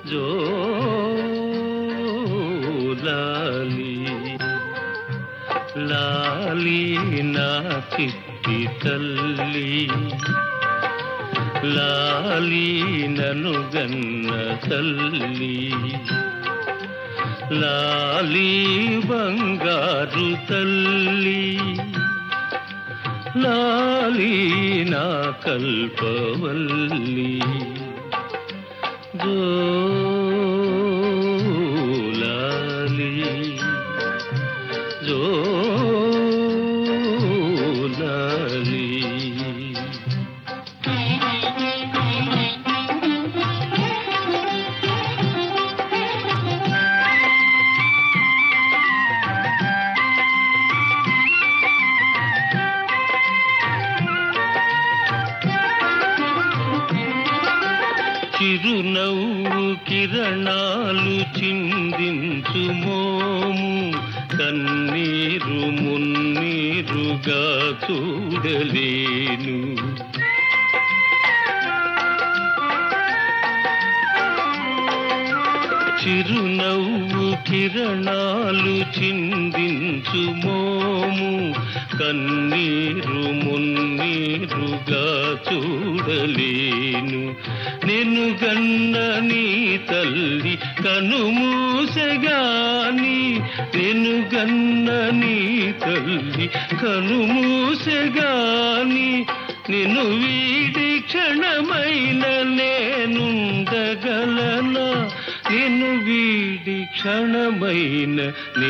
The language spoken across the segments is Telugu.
జోలాలి లాలి నా చిట్టి తల్లి లాలి నను గన్న తల్లి లాలి బంగారు తల్లి లాలి నా కల్పవల్లి జోలాలి జోలాలి చిరునవ్వు కిరణాలు చిందించు మోము కన్నీరు మున్నీరుగా చూడలేను చిరునవ్వు కిరణాలు చిందించు మోము కన్నీరు మున్నీరుగా చూడలేను నిన్ను గన్న నీ తల్లి కనుమూసగాని నిన్ను గన్న నీ తల్లి కనుమూసగాని నిన్ను వీడి క్షణమైన నేనుండగలనా నిన్ను వీడి క్షణమైన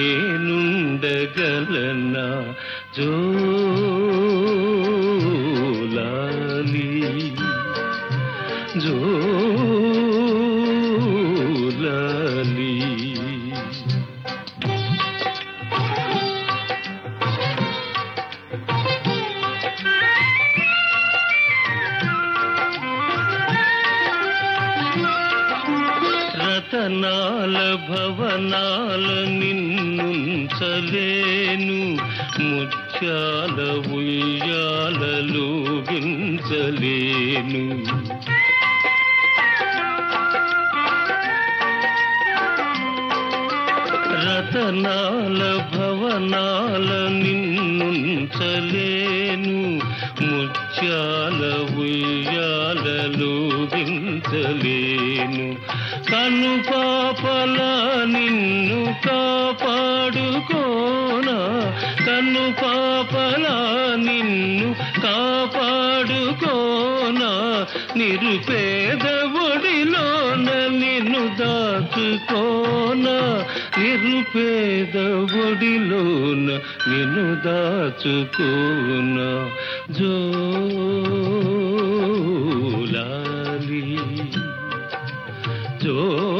నేనుండగలనా జోలాలి జోలాలి రతనాల భవనాల నిన్నుంచలేను ముత్యాల ఉయ్యాలలో గించలేను రతనాల భవనాల నిన్నుంచలేను ముత్యాల ఉయ్యాలలో వించలేను కను పాపల నిన్ను కాపాడుకోనా కను పాపల నిన్ను కాపాడుకోనా నిరుపేద ఒడిలోన నిన్ను దాచుకోనా నిరుపేద ఒడిలోన నిన్ను దాచుకోనా జోలాలి జో